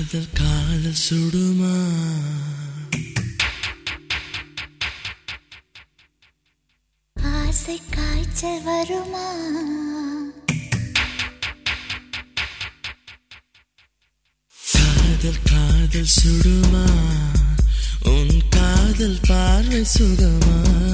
காதல் காதல் சுடுமா ஆசை காய்ச்சல் வருமா காதல் காதல் சுடுமா உன் காதல் பார்வை சுகமா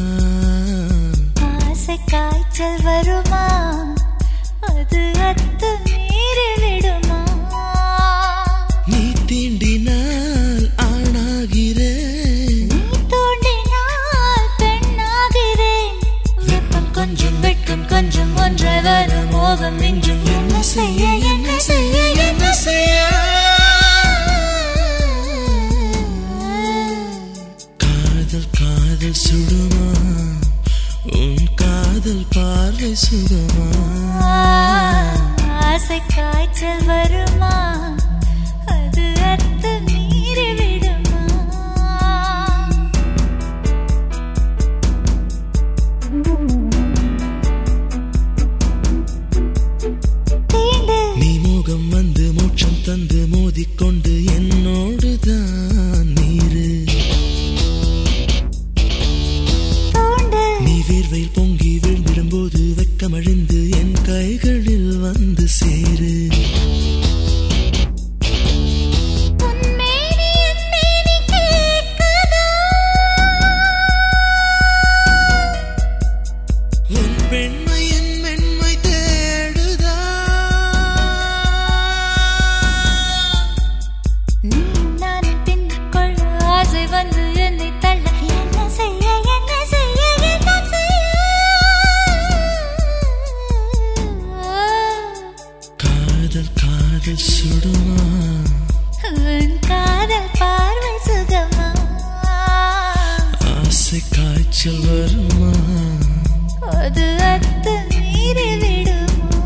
ஆசை காய்ச்சல் வருமா அது அத்து மீறி விடுமா நீ தீண்டினால் ஆணாகிறேன் நீ தோண்டினால் பெண்ணாகிறேன் வெப்பம் கொஞ்சம் வெட்கம் கொஞ்சம் ஒன்றை வரும் மோகம் மிஞ்சும் என்ன செய்ய என்ன செய்ய என்ன செய்ய காதல் காதல் சுடுமா உன் காதல் பார்வை சுகமா ஆசை காய்ச்சல் வருமா அது அத்து மீறி விடுமா தீண்டு நீ முகம் வந்து மோட்சம் தந்து மோதிக்கொண்டு என்னோடு தான் நீரு தோண்டு நீ வேர்வையில் பொங்கி விழுந்திடும்போது வெக்கமழிந்து என் கைகளில் வந்து சேரு உன்மேனி என் மேனி கேட்குதா உன் பெண்மை என் மென்மை தேடுதா நீ நானும் பின்னிக் கொள்ள ஆசை வந்து என்னை தள்ள என்ன செய்ய என்ன செய்ய என்ன செய்ய காதல் காதல் சுடுமா உன் காதல் பார்வை சுகமா ஆசை காய்ச்சல் வருமா அது அத்து மீறி விடுமா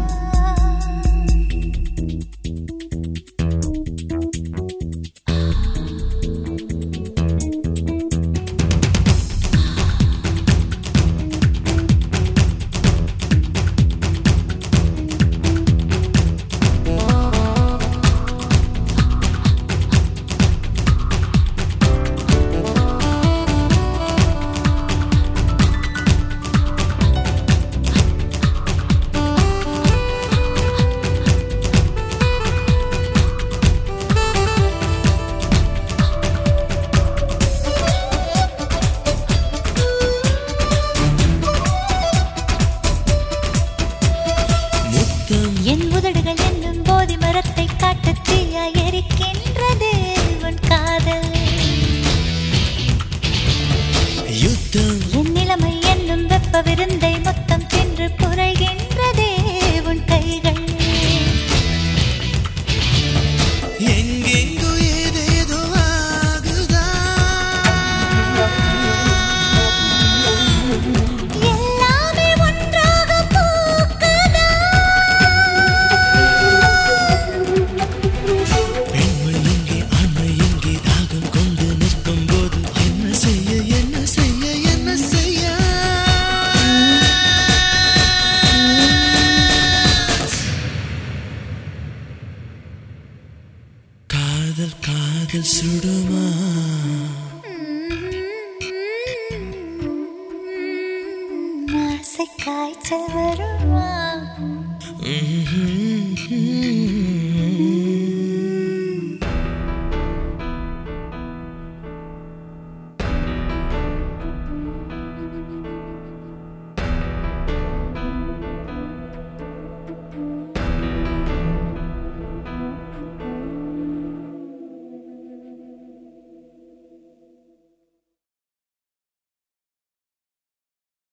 முத்தம் என் உதடுகள் என்னும் போதி மரத்தை காட்டு தீயா எரிக்கின்றது உன் காதல் யுத்தம் என் நிலைமை என்னும் வெப்ப விருந்தை மொத்தம் தின்று புரைகின்றதே உன் கைகள் எங்கெங்கோ ஏதேதோ ஆகுதா எல்லாமே ஒன்றாக பூக்குதா பெண்மை எங்கே ஆண்மை எங்கே தாகம் கொண்டு நிற்கும் போது என்ன செய்ய என்ன செய்ய என்ன செய்ய காதல் காதல் சுடுமா ஆசை காய்ச்சல் வருமா ம்ஹும்.